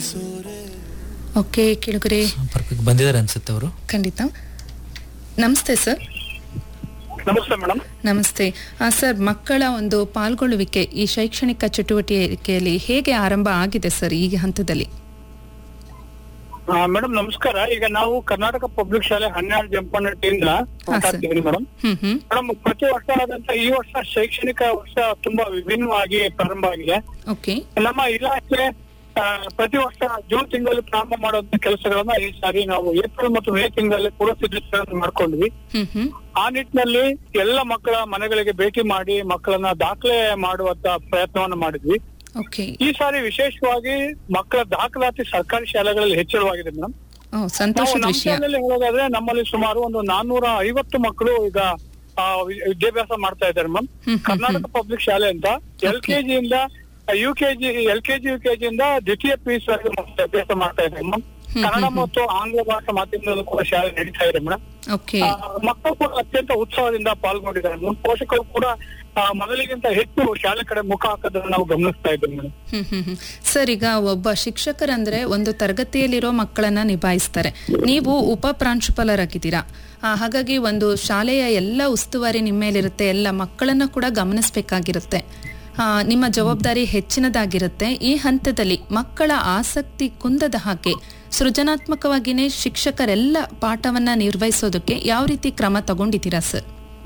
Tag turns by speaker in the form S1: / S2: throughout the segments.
S1: Okay ಕೆಳಗರೆ
S2: ಸಂಪರ್ಕಕ್ಕೆ ಬಂದಿದ್ದಾರೆ ಅನ್ಸುತ್ತೆ ಅವರು
S1: ಖಂಡಿತ ನಮಸ್ತೆ ಸರ್
S3: ನಮಸ್ತೆ ಮೇಡಮ್
S1: ನಮಸ್ತೆ ಆ, ಸರ್ ಮಕ್ಕಳ ಒಂದು ಪಾಲ್ಗೊಳ್ಳುವಿಕೆ ಈ ಶೈಕ್ಷಣಿಕ ಚಟುವಟಿಕೆಯಲ್ಲಿ ಹೇಗೆ ಆರಂಭ ಆಗಿದೆ ಸರ್ ಈ ಹಂತದಲ್ಲಿ
S3: ಮೇಡಮ್ ನಮಸ್ಕಾರ ಈಗ ನಾವು ಕರ್ನಾಟಕ ಪಬ್ಲಿಕ್ ಶಾಲೆ ಹನ್ನೆರಡು ಜಂಪನಟ್ಟಿಯಿಂದ ಮಾತಾಡ್ತಿದ್ದೀನಿ ಮೇಡಮ್
S1: ಹ್ಮ್ ಹ್ಮ್
S3: ಮೇಡಮ್ ಪ್ರತಿ ವರ್ಷ ಆದಂತ ಈ ವರ್ಷ ಶೈಕ್ಷಣಿಕ ವರ್ಷ ತುಂಬಾ ವಿಭಿನ್ನವಾಗಿ ಪ್ರಾರಂಭ ಆಗಿದೆ
S1: ಓಕೆ
S3: ನಮ್ಮ ಇಲಾಖೆ ಆ, ಪ್ರತಿ ವರ್ಷ ಜೂನ್ ತಿಂಗಳಲ್ಲಿ ಪ್ರಾರಂಭ ಮಾಡುವಂತ ಕೆಲಸಗಳನ್ನ ಈ ಸಾರಿ ನಾವು ಏಪ್ರಿಲ್ ಮತ್ತು ಮೇ ತಿಂಗಳಲ್ಲಿ ಪೂರ್ವ ಸಿದ್ಧತೆಗಳನ್ನು ಮಾಡ್ಕೊಂಡ್ವಿ
S1: ಹ್ಮ್ ಹ್ಮ್
S3: ಆ ನಿಟ್ಟಿನಲ್ಲಿ ಎಲ್ಲ ಮಕ್ಕಳ ಮನೆಗಳಿಗೆ ಭೇಟಿ ಮಾಡಿ ಮಕ್ಕಳನ್ನ ದಾಖಲೆ ಮಾಡುವಂತ ಪ್ರಯತ್ನವನ್ನ ಮಾಡಿದ್ವಿ
S1: ಓಕೆ
S3: ಈ ಸಾರಿ ವಿಶೇಷವಾಗಿ ಮಕ್ಕಳ ದಾಖಲಾತಿ ಸರ್ಕಾರಿ ಶಾಲೆಗಳಲ್ಲಿ ಹೆಚ್ಚಳವಾಗಿದೆ ಮೇಡಮ್
S1: ಓ
S3: ನಾವು
S1: ಸಂತೋಷದ
S3: ನಮ್ಮ
S1: ವಿಷಯ
S3: ಶಾಲೆಯಲ್ಲಿ ಹೇಳೋದಾದ್ರೆ ನಮ್ಮಲ್ಲಿ ಸುಮಾರು ಒಂದು ನಾನ್ನೂರ ಐವತ್ತು ಮಕ್ಕಳು ಈಗ ಆ, ವಿ- ವಿದ್ಯಾಭ್ಯಾಸ ಮಾಡ್ತಾ ಇದ್ದಾರೆ ಮ್ಯಾಮ್
S1: ಹ್ಮ್, ಹ್ಮ್,
S3: ಕರ್ನಾಟಕ ಪಬ್ಲಿಕ್ ಶಾಲೆ ಅಂತ ಎಲ್ ಕೆ ಜಿಯಿಂದ U K G L K G U K ಜಿಯಿಂದ ದ್ವಿತೀಯ ಪಿ ಯು ವರೆಗೆ ಮಕ್ಕಳು ಅಭ್ಯಾಸ ಮಾಡ್ತಾ ಇದ್ದಾರೆ ಮ್ಯಾಮ್
S1: ಹ್ಮ್,
S3: ಕನ್ನಡ
S1: ಹ್ಮ್.
S3: ಮತ್ತು ಆಂಗ್ಲ ಭಾಷಾ ಮಾಧ್ಯಮದಲ್ಲೂ ಕೂಡ ಶಾಲೆ ನಡೀತಾ ಇದೆ ಮೇಡಮ್
S1: ಓಕೆ
S3: ಆ, ಮಕ್ಕಳು ಕೂಡ ಅತ್ಯಂತ ಉತ್ಸಾಹದಿಂದ ಪಾಲ್ಗೊಂಡಿದ್ದಾರೆ ಮೇಡಮ್ ಪೋಷಕರು ಕೂಡ ಆ, ಮೊದಲಿಗಿಂತ ಹೆಚ್ಚು ಶಾಲೆ ಕಡೆ ಮುಖ ಹಾಕೋದನ್ನ ನಾವು ಗಮನಿಸ್ತಾ ಇದ್ದೇವೆ ಮೇಡಮ್
S1: ಹ್ಮ್ ಹ್ಮ್ ಹ್ಮ್ ಸರ್ ಈಗ ಒಬ್ಬ ಶಿಕ್ಷಕರಂದ್ರೆ ಒಂದು ತರಗತಿಯಲ್ಲಿರೋ ಮಕ್ಕಳನ್ನ ನಿಭಾಯಿಸ್ತಾರೆ ನೀವು ಉಪ ಪ್ರಾಂಶುಪಾಲರಾಗಿದ್ದೀರಾ ಆ, ಹಾಗಾಗಿ ಒಂದು ಶಾಲೆಯ ಎಲ್ಲ ಉಸ್ತುವಾರಿ ನಿಮ್ಮ ಮೇಲಿರುತ್ತೆ ಎಲ್ಲ ಮಕ್ಕಳನ್ನ ಕೂಡ ಗಮನಿಸಬೇಕಾಗಿರುತ್ತೆ ಆ, ನಿಮ್ಮ ಜವಾಬ್ದಾರಿ ಹೆಚ್ಚಿನದಾಗಿರುತ್ತೆ ಈ ಹಂತದಲ್ಲಿ ಮಕ್ಕಳ ಆಸಕ್ತಿ ಕುಂದದ ಹಾಗೆ ಸೃಜನಾತ್ಮಕವಾಗಿಯೇ ಶಿಕ್ಷಕರೆಲ್ಲ ಪಾಠವನ್ನ ನಿರ್ವಹಿಸೋದಕ್ಕೆ ಯಾವ ರೀತಿ ಕ್ರಮ ತಗೊಂಡಿದ್ದೀರಾ ಸರ್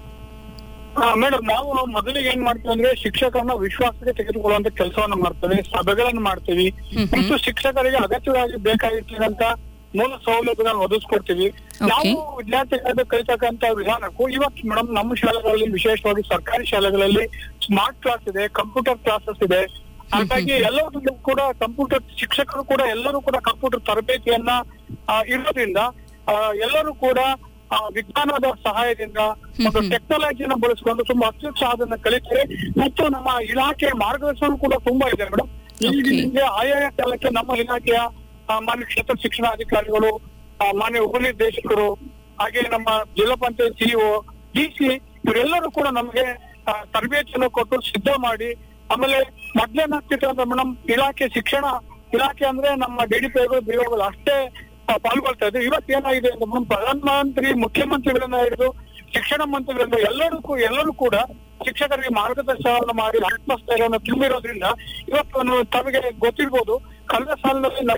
S3: ಮೇಡಮ್ ನಾವು ಮೊದಲಿಗೆ ಏನ್ ಮಾಡ್ತೀವಿ ಅಂದ್ರೆ ಶಿಕ್ಷಕರನ್ನ ವಿಶ್ವಾಸಕ್ಕೆ ತೆಗೆದುಕೊಳ್ಳುವಂತ ಕೆಲಸವನ್ನ ಮಾಡ್ತೇವೆ ಸಭೆಗಳನ್ನ ಮಾಡ್ತೀವಿ
S1: ಹ್ಮ್.
S3: ಮತ್ತು ಶಿಕ್ಷಕರಿಗೆ ಅಗತ್ಯವಾಗಿ ಬೇಕಾಗಿರ್ತಕ್ಕಂತ ಮೂಲ ಸೌಲಭ್ಯಗಳನ್ನ ಒದಗಿಸ್ಕೊಡ್ತೀವಿ ನಾವು ವಿದ್ಯಾರ್ಥಿಗಳಿಗೆ ಕಲಿತಕ್ಕಂತ ವಿಧಾನಕ್ಕೂ ಇವತ್ತು ಮೇಡಮ್ ನಮ್ಮ ಶಾಲೆಗಳಲ್ಲಿ ವಿಶೇಷವಾಗಿ ಸರ್ಕಾರಿ ಶಾಲೆಗಳಲ್ಲಿ ಸ್ಮಾರ್ಟ್ ಕ್ಲಾಸ್ ಇದೆ ಕಂಪ್ಯೂಟರ್ ಕ್ಲಾಸಸ್ ಇದೆ ಹಾಗಾಗಿ ಎಲ್ಲರೂ ಕೂಡ ಕಂಪ್ಯೂಟರ್ ಶಿಕ್ಷಕರು ಕೂಡ ಎಲ್ಲರೂ ಕೂಡ ಕಂಪ್ಯೂಟರ್ ತರಬೇತಿಯನ್ನ ಆ, ಇರೋದ್ರಿಂದ ಆ, ಎಲ್ಲರೂ ಕೂಡ ಆ, ವಿಜ್ಞಾನದ ಸಹಾಯದಿಂದ ಒಂದು
S1: ಹ್ಮ್.
S3: ಟೆಕ್ನಾಲಜಿನ ಬಳಸಿಕೊಂಡು ತುಂಬಾ ಅತ್ಯುತ್ಸಾಹದಿಂದ ಕಲಿತಾರೆ ಮತ್ತು ನಮ್ಮ ಇಲಾಖೆಯ ಮಾರ್ಗದರ್ಶನ ಕೂಡ ತುಂಬಾ ಇದೆ ಮೇಡಮ್ ಈಗ
S1: Okay.
S3: ನಿಮ್ಗೆ ಆಯಾಯ ಕಾಲಕ್ಕೆ ನಮ್ಮ ಇಲಾಖೆಯ ಆ, ಮಾನ್ಯ ಕ್ಷೇತ್ರ ಶಿಕ್ಷಣಾಧಿಕಾರಿಗಳು ಆ, ಮಾನ್ಯ ಉಪನಿರ್ದೇಶಕರು ಹಾಗೆ ನಮ್ಮ ಜಿಲ್ಲಾ ಪಂಚಾಯತ್ ಸಿಇಒ ಡಿಸಿ ಇವರೆಲ್ಲರೂ ಕೂಡ ನಮಗೆ ಆ, ತರಬೇತಿಯನ್ನು ಕೊಟ್ಟು ಸಿದ್ಧ ಮಾಡಿ ಆಮೇಲೆ ಮೊದ್ಲೇನಾಗ್ತಿತ್ತು ಅಂದ್ರೆ ಮೇಡಮ್ ಇಲಾಖೆ ಶಿಕ್ಷಣ ಇಲಾಖೆ ಅಂದ್ರೆ ನಮ್ಮ ಡಿ ಡಿ ಪಿಗಳು ಬಿಒಗಳು ಅಷ್ಟೇ ಆ, ಪಾಲ್ಗೊಳ್ತಾ ಇದ್ರು ಇವತ್ತು ಏನಾಗಿದೆ ಅಂದ್ರೆ ಮೇಡಮ್ ಪ್ರಧಾನಮಂತ್ರಿ ಮುಖ್ಯಮಂತ್ರಿಗಳನ್ನ ಹಿಡಿದು ಶಿಕ್ಷಣ ಮಂತ್ರಿಗಳಿಂದ ಎಲ್ಲರೂ ಕೂ- ಎಲ್ಲರೂ ಕೂಡ ಶಿಕ್ಷಕರಿಗೆ ಮಾರ್ಗದರ್ಶನವನ್ನು ಮಾಡಿ ಆತ್ಮಸ್ಥೈರ್ಯವನ್ನು ತುಂಬಿರೋದ್ರಿಂದ ಇವತ್ತು ನಾವು ತಮಗೆ ಗೊತ್ತಿರ್ಬೋದು ಕಳೆದ ಸಾಲಿನಲ್ಲಿ